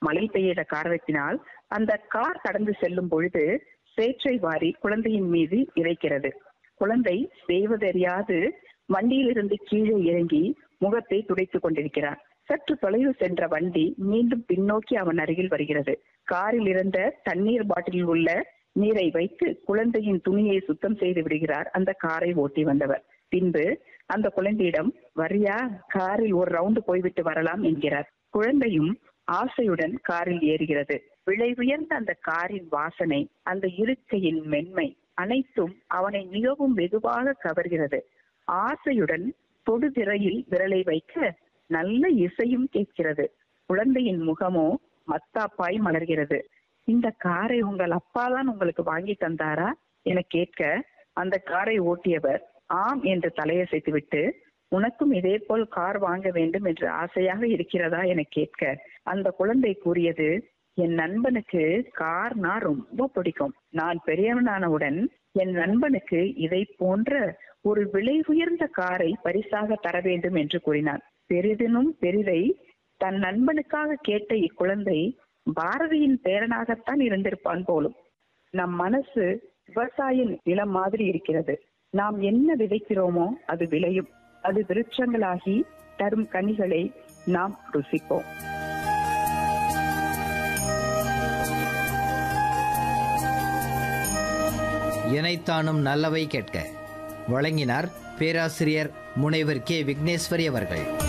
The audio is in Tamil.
மழை பெய்த காரணத்தினால் அந்த கார் கடந்து செல்லும் பொழுது சேற்றை வாரி குழந்தையின் மீது இறைக்கிறது குழந்தை செய்வதறியாது வண்டியிலிருந்து கீழே இறங்கி முகத்தை துடைத்துக் கொண்டிருக்கிறார் சற்று தொலைவு சென்ற வண்டி மீண்டும் பின்னோக்கி அவன் அருகில் வருகிறது காரில் இருந்த தண்ணீர் பாட்டிலில் உள்ள நீரை வைத்து குழந்தையின் துணியை சுத்தம் செய்து விடுகிறார் அந்த காரை ஓட்டி வந்தவர் பின்பு அந்த குழந்தையிடம் வரியா காரில் ஒரு ரவுண்டு போய்விட்டு வரலாம் என்கிறார் குழந்தையும் ஆசையுடன் காரில் ஏறுகிறது விலை உயர்ந்த அந்த காரின் வாசனை அந்த இருக்கையின் மென்மை அனைத்தும் அவனை மிகவும் வெகுவாக கவர்கிறது ஆசையுடன் தொடுதிரையில் விரலை வைக்க நல்ல இசையும் கேட்கிறது குழந்தையின் முகமோ மத்தாப்பாய் மலர்கிறது இந்த காரை உங்கள் அப்பா தான் உங்களுக்கு வாங்கி தந்தாரா என கேட்க அந்த காரை ஓட்டியவர் ஆம் என்று தலையசைத்துவிட்டு உனக்கும் இதே போல் கார் வாங்க வேண்டும் என்று ஆசையாக இருக்கிறதா என கேட்க அந்த குழந்தை கூறியது என் நண்பனுக்கு கார்னா ரொம்ப பிடிக்கும் நான் பெரியவனானவுடன் என் நண்பனுக்கு இதை போன்ற ஒரு விலை உயர்ந்த காரை பரிசாக தர வேண்டும் என்று கூறினான் பெரிதினும் பெரிதை தன் நண்பனுக்காக கேட்ட இக்குழந்தை பாரதியின் பேரனாகத்தான் இருந்திருப்பான் போலும் நம் மனசு விவசாய நிலம் மாதிரி இருக்கிறது நாம் என்ன விதைக்கிறோமோ அது விளையும் அது விருட்சங்களாகி தரும் கனிகளை நாம் ருசிப்போம் இணைத்தானும் நல்லவை கேட்க வழங்கினார் பேராசிரியர் முனைவர் கே விக்னேஸ்வரி அவர்கள்